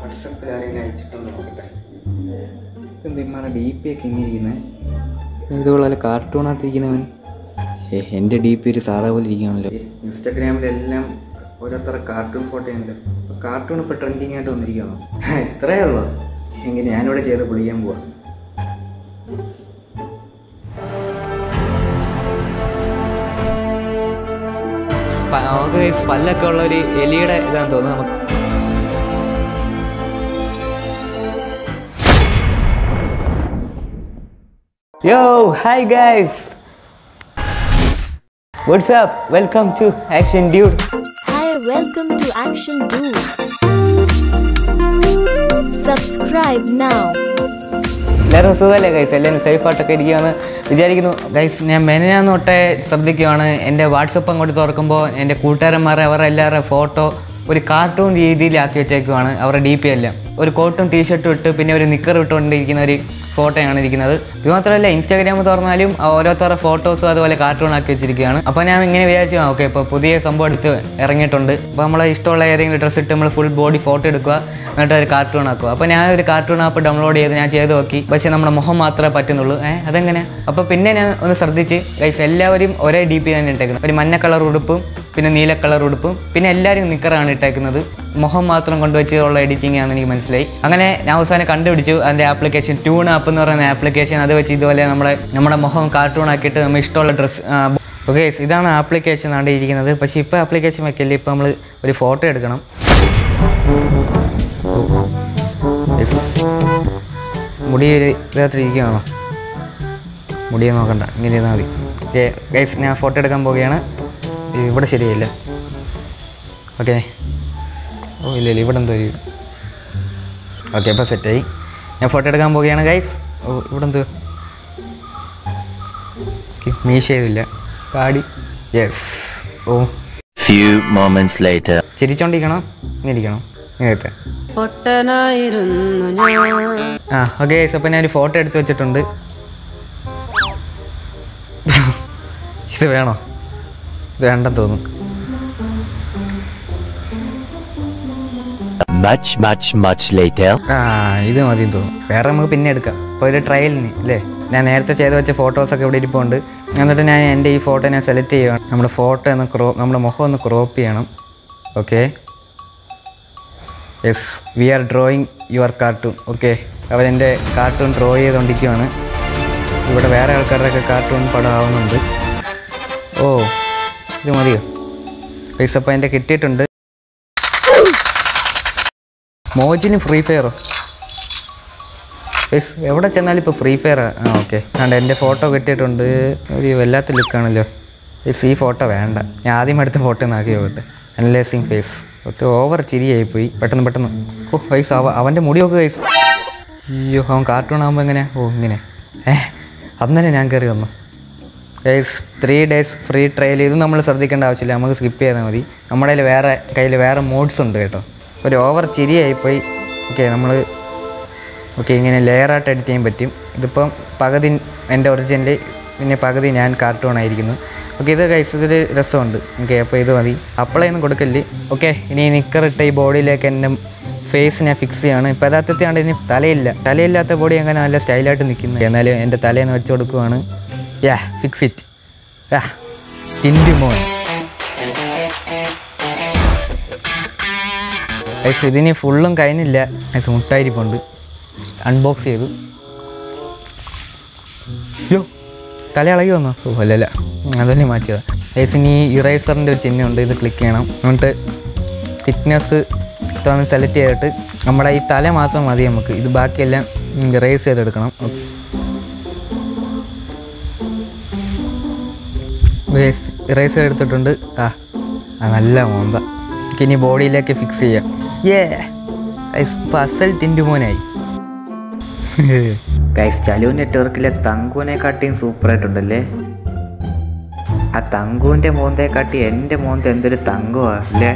വാട്സപ്പിൽ ആരെങ്കിലും അയച്ചിട്ടുണ്ടോ നോക്കട്ടെ എന്ത് ഇമ്മാരെ ഡി പി ഒക്കെ ഇങ്ങനെ ഇരിക്കുന്നത് ഇതുപോലെ കാർട്ടൂണായിട്ടിരിക്കുന്നവൻ ഏ എൻ്റെ ഡി പി ഒരു സാധാ പോലെ ഇരിക്കുകയാണല്ലോ ഇൻസ്റ്റാഗ്രാമിലെല്ലാം ഓരോരുത്തരുടെ കാർട്ടൂൺ ഫോട്ടോ ഉണ്ടല്ലോ അപ്പോൾ കാർട്ടൂൺ ഇപ്പോൾ ട്രെൻഡിങ് ആയിട്ട് വന്നിരിക്കുകയാണോ ഇത്രയേ ഉള്ളൂ എങ്കിൽ ഞാനിവിടെ ചെയ്ത് പൊളിക്കാൻ പോവാം പ- നമുക്ക് ഈ പല്ലൊക്കെ ഉള്ള ഒരു എലിയുടെ ഇതാന്ന് തോന്നുന്നു നമുക്ക് yo hi guys what's up welcome to action dude Hi, welcome to Action Dude. Subscribe now. എല്ലാവരും സുഖമല്ലേ ഗൈസ് എല്ലാവരും സേഫ് ആയിട്ടൊക്കെ ഇരിക്കുകയെന്ന് വിചാരിക്കുന്നു ഗൈസ് ഞാൻ മെനയാന്ന് തൊട്ടേ ശ്രദ്ധിക്കുകയാണ് എൻ്റെ വാട്സപ്പ് അങ്ങോട്ട് തുറക്കുമ്പോൾ എൻ്റെ കൂട്ടുകാരന്മാരെ അവരുടെ എല്ലാവരുടെ ഫോട്ടോ ഒരു കാർട്ടൂൺ രീതിയിലാക്കി വെച്ചേക്കുവാണ് അവരുടെ ഡി പി എല്ലാം ഒരു കോട്ടും ടീഷർട്ടും ഇട്ട് പിന്നെ ഒരു നിക്കർ ഇട്ടുകൊണ്ടിരിക്കുന്ന ഒരു ഫോട്ടോയാണ് ഇരിക്കുന്നത് ഇത് മാത്രമല്ല ഇൻസ്റ്റാഗ്രാം തുറന്നാലും ഓരോരുത്തരുടെ ഫോട്ടോസും അതുപോലെ കാർട്ടൂൺ ആക്കി വെച്ചിരിക്കുകയാണ് അപ്പോൾ ഞാൻ ഇങ്ങനെ വിചാരിച്ചു ഓക്കെ ഇപ്പോൾ പുതിയ സംഭവം എടുത്ത് ഇറങ്ങിയിട്ടുണ്ട് അപ്പോൾ നമ്മളെ ഇഷ്ടമുള്ള ഏതെങ്കിലും ഡ്രസ്സ് ഇട്ട് നമ്മൾ ഫുൾ ബോഡി ഫോട്ടോ എടുക്കുക എന്നിട്ട് ഒരു കാർട്ടൂൺ ആക്കുക അപ്പോൾ ഞാൻ ഒരു കാർട്ടൂൺ ആപ്പ് ഡൗൺലോഡ് ചെയ്ത് ഞാൻ ചെയ്ത് നോക്കി പക്ഷേ നമ്മുടെ മുഖം മാത്രമേ പറ്റുന്നുള്ളൂ ഏഹ് അതെങ്ങനെ അപ്പോൾ പിന്നെ ഞാൻ ഒന്ന് ശ്രദ്ധിച്ച് ഗൈസ് എല്ലാവരും ഒരേ ഡി പി തന്നെ ഇട്ടേക്കുന്നത് ഒരു മഞ്ഞ കളർ ഉടുപ്പും പിന്നെ നീല കളർ ഉടുപ്പും പിന്നെ എല്ലാവരും നിക്കറാണ് ഇട്ടേക്കുന്നത് മുഖം മാത്രം കൊണ്ടുവച്ചുള്ള എഡിറ്റിംഗ് ആണെന്ന് എനിക്ക് മനസ്സിലായി അങ്ങനെ ഞാൻ അവസാനം കണ്ടുപിടിച്ചു അതിൻ്റെ ആപ്ലിക്കേഷൻ ട്യൂൺ ആപ്പ് എന്ന് പറയുന്ന ആപ്ലിക്കേഷൻ അത് വെച്ച് ഇതുപോലെ നമ്മുടെ നമ്മുടെ മുഖം കാർട്ടൂൺ ആക്കിയിട്ട് നമ്മൾ ഇഷ്ടമുള്ള ഡ്രസ്സ് ഓക്കെ ഇതാണ് ആപ്ലിക്കേഷൻ ആണ് ഇരിക്കുന്നത് പക്ഷേ ഇപ്പോൾ ആപ്ലിക്കേഷൻ വെക്കല്ലേ ഇപ്പോൾ നമ്മൾ ഒരു ഫോട്ടോ എടുക്കണം യെസ് മുടി ഒരു ഇതായിട്ടിരിക്കുകയാണോ മുടിയെ നോക്കണ്ട ഇങ്ങനെ ഇരുന്നാൽ മതി ഓക്കെ ഗൈസ് ഞാൻ ഫോട്ടോ എടുക്കാൻ പോവുകയാണ് ഇവിടെ ശരിയല്ല ഓക്കെ ഓ ഇല്ല ഇല്ല ഇവിടെ എന്തോ ഒരു ഓക്കെ ഇപ്പോൾ സെറ്റായി ഞാൻ ഫോട്ടോ എടുക്കാൻ പോവുകയാണ് ഗൈസ് ഓ ഇവിടെ എന്തോ ഓക്കെ മീശ ചെയ്തില്ല കാടി യെസ് ഓ Few moments later. ചിരിച്ചോണ്ടിരിക്കണം ഇങ്ങനെ ഇരിക്കണം ഇങ്ങനത്തെ പൊട്ടനായിരുന്നു ഞാൻ ആ ഓക്കെ ഗൈസ് അപ്പോൾ ഞാനൊരു ഫോട്ടോ എടുത്ത് വെച്ചിട്ടുണ്ട് ഇത് വേണോ ഇത് വേണ്ടെന്ന് തോന്നുന്നു Much, much, much later. ആ ഇത് മതി തോന്നുന്നു വേറെ നമുക്ക് പിന്നെ എടുക്കാം ഇപ്പോൾ ഒരു ട്രയലിന് അല്ലേ ഞാൻ നേരത്തെ ചെയ്ത് വെച്ച ഫോട്ടോസൊക്കെ ഇവിടെ ഇരിപ്പുണ്ട് എന്നിട്ട് ഞാൻ എൻ്റെ ഈ ഫോട്ടോ ഞാൻ സെലക്ട് ചെയ്യുകയാണ് നമ്മുടെ ഫോട്ടോ ഒന്ന് ക്രോ നമ്മുടെ മുഖം ഒന്ന് ക്രോപ്പ് ചെയ്യണം okay yes we are drawing your cartoon okay അവരെൻ്റെ കാർട്ടൂൺ ഡ്രോ ചെയ്തുകൊണ്ടിരിക്കുകയാണ് ഇവിടെ വേറെ ആൾക്കാരുടെയൊക്കെ കാർട്ടൂൺ പടം ആവുന്നുണ്ട് ഓ ഇത് മതിയോ പൈസ അപ്പോൾ എൻ്റെ കിട്ടിയിട്ടുണ്ട് മോജിന് ഫ്രീ ഫയറോ യെസ് എവിടെ ചെന്നാലും ഇപ്പോൾ ഫ്രീ ഫയർ ആ ഓക്കെ കണ്ട എൻ്റെ ഫോട്ടോ കിട്ടിയിട്ടുണ്ട് ഒരു വല്ലാത്ത ലുക്കാണല്ലോ യെസ് ഈ ഫോട്ടോ വേണ്ട ഞാൻ ആദ്യം എടുത്ത ഫോട്ടോ ഒന്ന് ആക്കി പോകട്ടെ അനലൈസിങ് ഫേസ് ഒത്തിരി ഓവർ ചിരിയായി പോയി പെട്ടെന്ന് പെട്ടെന്ന് ഓ വയസ്സ് അവ അവൻ്റെ മുടി നോക്ക് വയസ്സ് അയ്യോ അവൻ കാർട്ടൂൺ ആകുമ്പോൾ എങ്ങനെ ഓ ഇങ്ങനെ ഏ അന്നേരം ഞാൻ കയറി വന്നു guys three days free trial ഇത് നമ്മൾ ശ്രദ്ധിക്കേണ്ട ആവശ്യമില്ല നമുക്ക് സ്കിപ്പ് ചെയ്താൽ മതി നമ്മുടെ കയ്യിൽ വേറെ കയ്യിൽ വേറെ മോഡ്സ് ഉണ്ട് കേട്ടോ ഒരു ഓവർ ചിരിയായിപ്പോയി ഓക്കെ നമ്മൾ ഓക്കെ ഇങ്ങനെ ലെയറായിട്ട് എഡിറ്റ് ചെയ്യാൻ പറ്റും ഇതിപ്പം പകുതി എൻ്റെ ഒറിജിനൽ പിന്നെ പകുതി ഞാൻ കാർട്ടൂൺ ആയിരിക്കുന്നു ഓക്കെ ഇത് ഗൈസ് ഇതിൽ രസമുണ്ട് ഓക്കെ അപ്പോൾ ഇത് മതി അപ്ലൈ ഒന്നും കൊടുക്കല്ലേ ഓക്കെ ഇനി നിക്കറിട്ട് ഈ ബോഡിയിലേക്ക് എൻ്റെ ഫേസ് ഞാൻ ഫിക്സ് ചെയ്യാണ് ഇപ്പോൾ യഥാർത്ഥത്തിൽ ആണ് ഇനി തലയില്ല തലയില്ലാത്ത ബോഡി അങ്ങനെ നല്ല സ്റ്റൈലായിട്ട് നിൽക്കുന്നു എന്നാലും എൻ്റെ തലേന്ന് വെച്ച് കൊടുക്കുവാണ് യാ ഫിക്സ് ഇറ്റ് യാ ടിൻഡു മോൻ ഗൈസ് ഇതിന് ഫുള്ളും കഴിഞ്ഞില്ല ഗൈസ് മുട്ടായിരിപ്പുണ്ട് അൺബോക്സ് ചെയ്തു യോ തല ഇളകി വന്നോ ഓ അല്ലല്ല അതന്നെ മാറ്റിയതാ ഗൈസ് ഇനി ഇറേസറിൻ്റെ ഒരു ചിഹ്നമുണ്ട് ഇത് ക്ലിക്ക് ചെയ്യണം എന്നിട്ട് തിക്നെസ് ഇത്രയൊന്ന് സെലക്ട് ചെയ്തിട്ട് നമ്മുടെ ഈ തല മാത്രം മതി നമുക്ക് ഇത് ബാക്കിയെല്ലാം ഇറേസ് ചെയ്തെടുക്കണം ഗൈസ് ഇറേസർ എടുത്തിട്ടുണ്ട് ആ ആ നല്ല മോന്ത നമുക്ക് ഇനി ബോഡിയിലേക്ക് ഫിക്സ് ചെയ്യാം ഏ ഗൈസ് ഇപ്പം അസൽ ടിൻറ്റുമോനായി ഗൈസ് ചലു നെറ്റ്വർക്കിലെ തങ്കുവിനെ കാട്ടിയും സൂപ്പറായിട്ടുണ്ടല്ലേ ആ തങ്കുവിൻ്റെ മോന്തയെ കാട്ടി എൻ്റെ മോന്ത എന്തൊരു തങ്കമാ അല്ലേ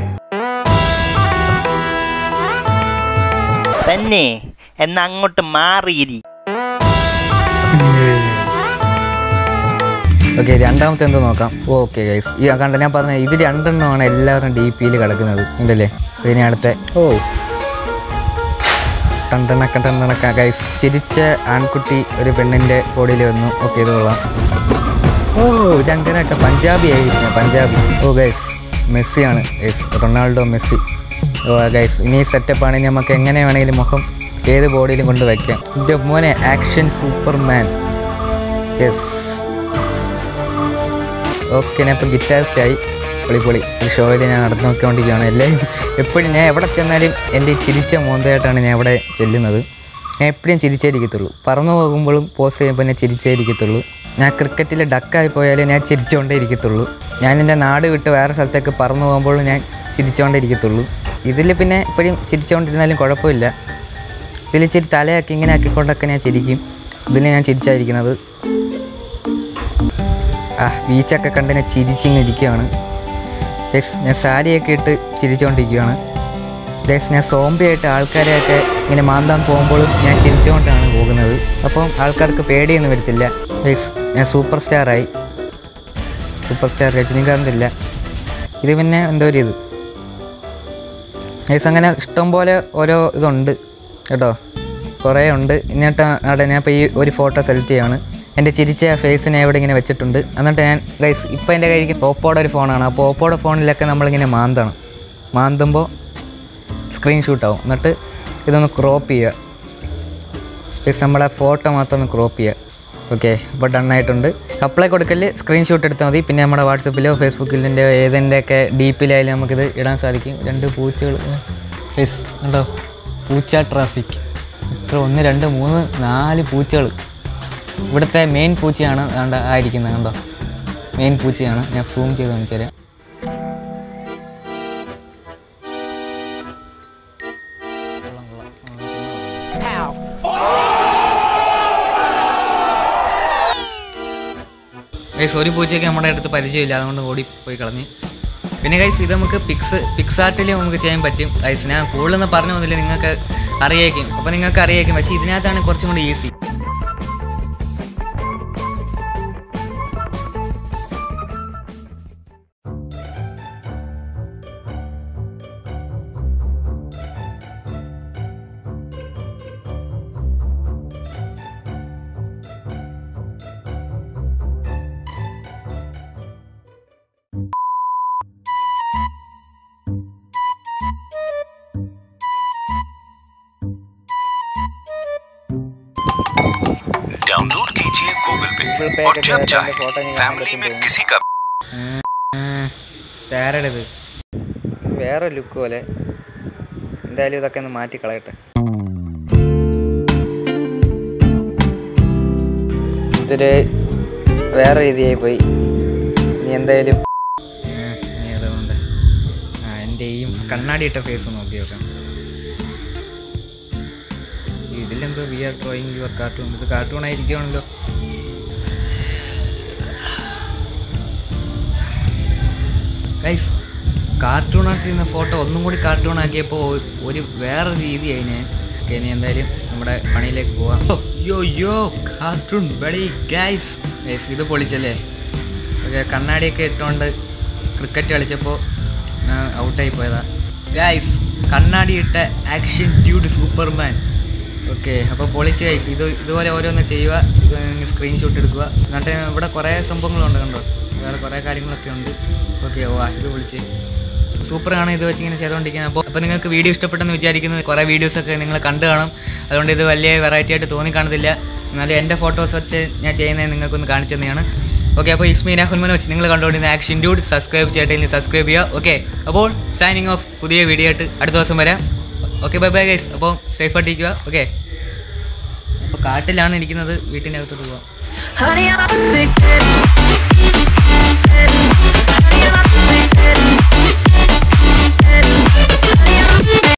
തന്നെ എന്നാ അങ്ങോട്ട് മാറിയിരി ഓക്കെ രണ്ടാമത്തെ എന്തോ നോക്കാം ഓക്കെ ഗൈസ് ഈ കണ്ട ഞാൻ പറഞ്ഞ ഇത് രണ്ടെണ്ണമാണ് എല്ലാവരും ഡി പിയിൽ കിടക്കുന്നത് ഉണ്ടല്ലേ പിന്നെ അടുത്ത ഓ ടണ്ടണക്ക ടണ്ടണക്ക ഗൈസ് ചിരിച്ച ആൺകുട്ടി ഒരു പെണ്ണിൻ്റെ ബോഡിയിൽ വന്നു ഓക്കെ ഇത് കൊള്ളാം ഓ ജങ്കനൊക്കെ പഞ്ചാബി ആയി പഞ്ചാബി ഓ ഗൈസ് മെസ്സിയാണ് ഗൈസ് റൊണാൾഡോ മെസ്സി ഓ ഗൈസ് ഇനി സെറ്റപ്പാണ് നമുക്ക് എങ്ങനെ വേണമെങ്കിലും മുഖം ഏത് ബോഡിയിലും കൊണ്ട് വയ്ക്കാം എൻ്റെ മോനെ ആക്ഷൻ സൂപ്പർമാൻ യെസ് ഓക്കെ ഞാൻ ഇപ്പം ഗിറ്റാറിസ്റ്റായി പൊളി പൊളി ഈ ഷോയിൽ ഞാൻ നടന്നു നോക്കിക്കൊണ്ടിരിക്കുകയാണ് എല്ലാവരും എപ്പോഴും ഞാൻ എവിടെ ചെന്നാലും എൻ്റെ ഈ ചിരിച്ച മോന്തയായിട്ടാണ് ഞാൻ അവിടെ ചെല്ലുന്നത് ഞാൻ എപ്പോഴും ചിരിച്ചേ ഇരിക്കത്തുള്ളൂ പറന്നു പോകുമ്പോഴും പോസ് ചെയ്യുമ്പോൾ ഞാൻ ചിരിച്ചേ ഇരിക്കത്തുള്ളൂ ഞാൻ ക്രിക്കറ്റിൽ ഡക്കായി പോയാലും ഞാൻ ചിരിച്ചുകൊണ്ടേ ഇരിക്കത്തുള്ളൂ ഞാൻ എൻ്റെ നാട് വിട്ട് വേറെ സ്ഥലത്തേക്ക് പറന്നു പോകുമ്പോഴും ഞാൻ ചിരിച്ചുകൊണ്ടേ ഇരിക്കത്തുള്ളൂ ഇതിൽ പിന്നെ എപ്പോഴും ചിരിച്ചുകൊണ്ടിരുന്നാലും കുഴപ്പമില്ല ഇതിൽ ഇച്ചിരി തലയാക്കി ഇങ്ങനെ ആക്കിക്കൊണ്ടൊക്കെ ഞാൻ ചിരിക്കും ഇതിൽ ഞാൻ ചിരിച്ചായിരിക്കുന്നത് ആ ബീച്ചൊക്കെ കണ്ട് ഞാൻ ചിരിച്ചിങ്ങനെ ഇരിക്കുകയാണ് യെസ് ഞാൻ സാരിയൊക്കെ ഇട്ട് ചിരിച്ചുകൊണ്ടിരിക്കുകയാണ് യെസ് ഞാൻ സോംബിയായിട്ട് ആൾക്കാരെയൊക്കെ ഇങ്ങനെ മാന്താൻ പോകുമ്പോഴും ഞാൻ ചിരിച്ചുകൊണ്ടാണ് പോകുന്നത് അപ്പം ആൾക്കാർക്ക് പേടിയൊന്നും വരത്തില്ല യെസ് ഞാൻ സൂപ്പർ സ്റ്റാറായി സൂപ്പർ സ്റ്റാർ രജനീകാന്തില്ല ഇത് പിന്നെ എന്തോ ഒരു ഇത് യെസ് അങ്ങനെ ഇഷ്ടം പോലെ ഓരോ ഇതുണ്ട് കേട്ടോ കുറേ ഉണ്ട് എന്നിട്ട് അവിടെ ഞാൻ ഇപ്പോൾ ഈ ഒരു ഫോട്ടോ സെലക്ട് ചെയ്യാണ് എൻ്റെ ചിരിച്ച ഫേസിനെ ഇവിടെ ഇങ്ങനെ വെച്ചിട്ടുണ്ട് എന്നിട്ട് ഞാൻ ഗൈസ് ഇപ്പോൾ എൻ്റെ കയ്യിൽ ഓപ്പോയുടെ ഒരു ഫോണാണ് അപ്പോൾ ഓപ്പോയുടെ ഫോണിലൊക്കെ നമ്മളിങ്ങനെ മാന്തണം മാന്തുമ്പോൾ സ്ക്രീൻഷൂട്ട് ആവും എന്നിട്ട് ഇതൊന്ന് ക്രോപ്പ് ചെയ്യുക ഗൈസ് നമ്മളെ ഫോട്ടോ മാത്രം ഒന്ന് ക്രോപ്പ് ചെയ്യുക ഓക്കെ അപ്പോൾ ഡൺ ആയിട്ടുണ്ട് അപ്ലൈ കൊടുക്കൽ സ്ക്രീൻഷോട്ട് എടുത്താൽ മതി പിന്നെ നമ്മുടെ വാട്സപ്പിലോ ഫേസ്ബുക്കിൻ്റെ ഏതിൻ്റെയൊക്കെ ഡീപ്പിലായാലും നമുക്കിത് ഇടാൻ സാധിക്കും രണ്ട് പൂച്ചകൾ യെസ് കണ്ടോ പൂച്ച ട്രാഫിക് ഇത്ര ഒന്ന് രണ്ട് മൂന്ന് നാല് പൂച്ചകൾ ഇവിടുത്തെ മെയിൻ പൂച്ചയാണ് കണ്ട ആയിരിക്കുന്നത് കണ്ടോ മെയിൻ പൂച്ചയാണ് ഞാൻ സൂം ചെയ്ത് കാണിച്ചു തരാം ഗൈസ് ഒരു പൂച്ചയ്ക്ക് നമ്മുടെ അടുത്ത് പരിചയമില്ല അതുകൊണ്ട് ഓടി പോയി കളഞ്ഞ് പിന്നെ ഗൈസ് ഇത് നമുക്ക് പിക്സ് പിക്സാർട്ടിൽ നമുക്ക് ചെയ്യാൻ പറ്റും ഗൈസ് ഞാൻ കൂടുതലൊന്നും പറഞ്ഞു പോകുന്നില്ല നിങ്ങൾക്ക് അറിയായിരിക്കും അപ്പോൾ നിങ്ങൾക്ക് അറിയായിരിക്കും പക്ഷേ ഇതിനകത്താണ് കുറച്ചും കൂടി ഈസി डाउनलोड कीजिए गूगल पे और जब चाहे फैमिली में किसी का തേരടത് വേറെ ലുക്ക് പോലെ എന്തായാലും ഇതൊക്കെ ഒന്ന് മാറ്റി കളയട്ടെ ഇതൊരു വേറെ രീതിയായി പോയി ഇനി എന്തായാലും ഇനി അതുകൊണ്ട് ആ എൻ്റെ ഈ കണ്ണാടി ഇട്ട ഫേസ് നോക്കി നോക്കാം ഇതിലെന്തോ we are drawing your cartoon ഇത് കാർട്ടൂൺ ആയിരിക്കുവാണല്ലോ ഗൈസ് കാർട്ടൂൺ ആക്കിയിരുന്ന ഫോട്ടോ ഒന്നും കൂടി കാർട്ടൂൺ ആക്കിയപ്പോൾ ഒരു വേറെ രീതി അതിന് ഓക്കെ ഇനി എന്തായാലും നമ്മുടെ പണിയിലേക്ക് പോവാം യോ യോ കാർട്ടൂൺ ബഡി ഗൈസ് ഗൈസ് ഇത് പൊളിച്ചല്ലേ ഓക്കെ കണ്ണാടിയൊക്കെ ഇട്ടുകൊണ്ട് ക്രിക്കറ്റ് കളിച്ചപ്പോൾ ഔട്ടായി പോയതാ ഗൈസ് കണ്ണാടി ഇട്ട ആക്ഷൻ ഡ്യൂഡ് സൂപ്പർമാൻ ഓക്കെ അപ്പോൾ പൊളിച്ച് ഗൈസ് ഇത് ഇതുപോലെ ഓരോന്ന് ചെയ്യുക ഇത് സ്ക്രീൻഷോട്ട് എടുക്കുക എന്നിട്ട് ഇവിടെ കുറേ സംഭവങ്ങളുണ്ട് കണ്ടോ വേറെ കുറേ കാര്യങ്ങളൊക്കെ ഉണ്ട് ഓക്കെ ഓ ആ, ഇത് വിളിച്ച് സൂപ്പറാണ് ഇത് വെച്ച് ഇങ്ങനെ ചെയ്തുകൊണ്ടിരിക്കുന്നത് അപ്പോൾ അപ്പോൾ നിങ്ങൾക്ക് വീഡിയോ ഇഷ്ടപ്പെട്ടെന്ന് വിചാരിക്കുന്നു കുറേ വീഡിയോസൊക്കെ നിങ്ങൾ കണ്ടു കാണും അതുകൊണ്ട് ഇത് വലിയ വെറൈറ്റി ആയിട്ട് തോന്നി കാണത്തില്ല എന്നാലും എൻ്റെ ഫോട്ടോസ് വെച്ച് ഞാൻ ചെയ്യുന്നത് നിങ്ങൾക്കൊന്ന് കാണിച്ചു തന്നെയാണ് ഓക്കെ അപ്പോൾ ഇസ്മീന ഹുൻമൻ വെച്ച് നിങ്ങൾ കണ്ടുകൊണ്ടിരുന്ന ആക്ഷൻ ഡ്യൂഡ് സബ്സ്ക്രൈബ് ചെയ്തിട്ടില്ലെങ്കിൽ സബ്സ്ക്രൈബ് ചെയ്യുക ഓക്കെ അപ്പോൾ സൈനിങ് ഓഫ് പുതിയ വീഡിയോ ആയിട്ട് അടുത്ത ദിവസം വരാം ഓക്കെ ബൈ ബൈ ഗൈസ് അപ്പോൾ സേഫായിട്ടിരിക്കുക ഓക്കെ അപ്പോൾ കാട്ടിലാണ് ഇരിക്കുന്നത് വീട്ടിൻ്റെ അകത്തോട്ട് പോവാം Honey, I'm a big Honey, I'm a big